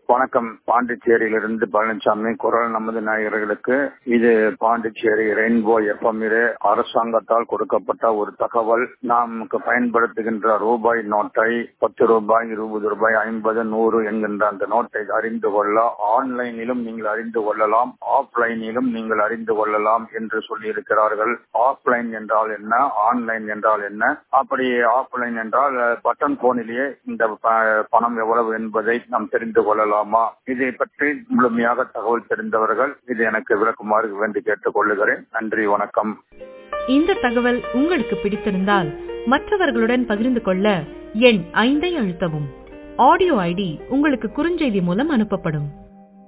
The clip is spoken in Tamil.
வணக்கம் பாண்டிச்சேரியிலிருந்து பழனிசாமி குரல் நமது நாயகர்களுக்கு இது பாண்டிச்சேரி ரெயின்போ எஃப்எம்மிலே அரசாங்கத்தால் கொடுக்கப்பட்ட ஒரு தகவல் நமக்கு பயன்படுத்துகின்ற ரூபாய் நோட்டை பத்து ரூபாய் இருபது ரூபாய் ஐம்பது நூறு என்கின்ற அந்த நோட்டை அறிந்து கொள்ள ஆன்லைனிலும் நீங்கள் அறிந்து கொள்ளலாம் ஆஃப்லைனிலும் நீங்கள் அறிந்து கொள்ளலாம் என்று சொல்லி இருக்கிறார்கள் ஆஃப்லைன் என்றால் என்ன ஆன்லைன் என்றால் என்ன அப்படி ஆஃப்லைன் என்றால் பட்டன் போனிலேயே இந்த ப- பணம் எவ்வளவு என்பதை நாம் தெரிந்து கொள்ளலாமா இதை பற்றி முழுமையாக தகவல் தெரிந்தவர்கள் இது எனக்கு விளக்குமாறு வேண்டி கேட்டுக் கொள்ளுகிறேன் நன்றி வணக்கம் இந்த தகவல் உங்களுக்கு பிடித்திருந்தால் மற்றவர்களுடன் பகிர்ந்து கொள்ள எண் ஐந்தை அழுத்தவும் ஆடியோ ஐடி உங்களுக்கு குறுஞ்செய்தி மூலம் அனுப்பப்படும்